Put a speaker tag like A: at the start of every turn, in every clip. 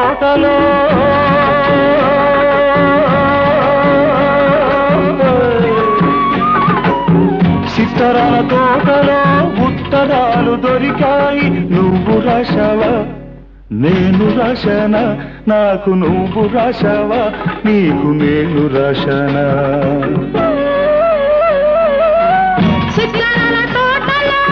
A: తోటలో సిత్తరాల తోటలో ఉత్తరాలు దొరికాయి నువ్వు రాశావా నేను రాశానా నాకు నువ్వు రాశావా నీకు నేను రాశానా
B: సిద్ధరాల తోటలో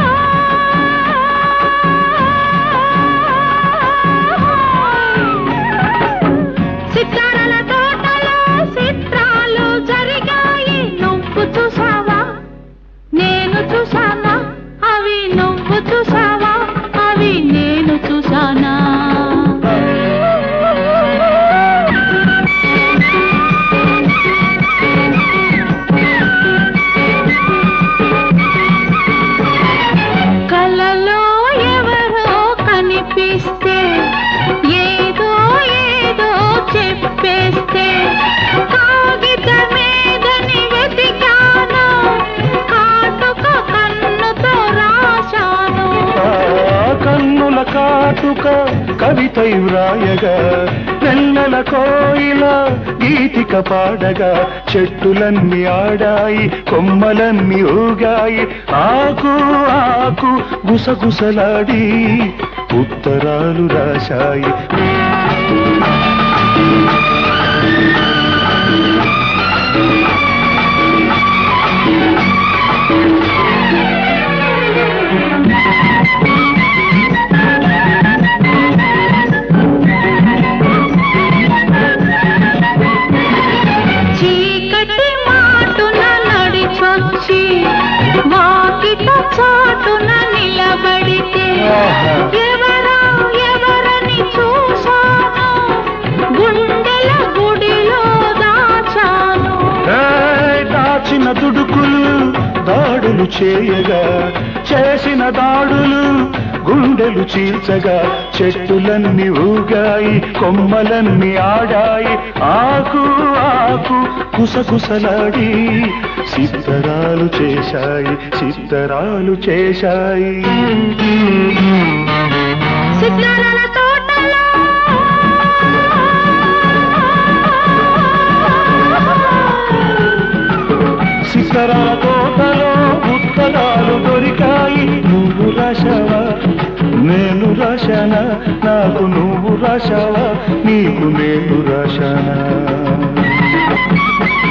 B: సితారాల తోటలో చిత్రాలు జరిగాయి నువ్వు చూసావా నేను చూసానా అవి నువ్వు చూసావా అవి నేను చూసానా కలలో ఎవరో కనిపిస్తే ఏదో ఏదో చెప్పేస్తే కాగితమేదని వెతికాను కాటుక కన్నుతో రాశాను
A: ఆ కన్నుల కాటుక కవితై వ్రాయగా నెల్లల కోయిల గీతిక పాడగా చెట్టులన్నీ ఆడాయి కొమ్మలన్నీ ఊగాయి ఆకు ఆకు గుసగుసలాడి ఉత్తరాలు రాశాయి
B: చీకటి మాటున నడిచొచ్చి వాకిట చాటున నిలబడితే ఎవరా ఎవరని చూశాను గుండెల గుడిలో దాచాను
A: ఏయ్, దాచిన దుడుకులు దాడులు చేయగా చేసిన దాడులు గుండెలు చీల్చగా చెట్టులన్నీ ఊగాయి కొమ్మలన్నీ ఆడాయి ఆకు ఆకు కుసకుసలాడి సిద్ధరాలు చేశాయి సిద్ధరాలు చేశాయి
B: సిద్ధరాల తోటలో
A: సిద్ధరాల తోటలో ఉత్తరాలు దొరికాయి నువ్వు రాశావా నేను రాశానా నాకు నువ్వు రాశావా నీకు నేను రాశానా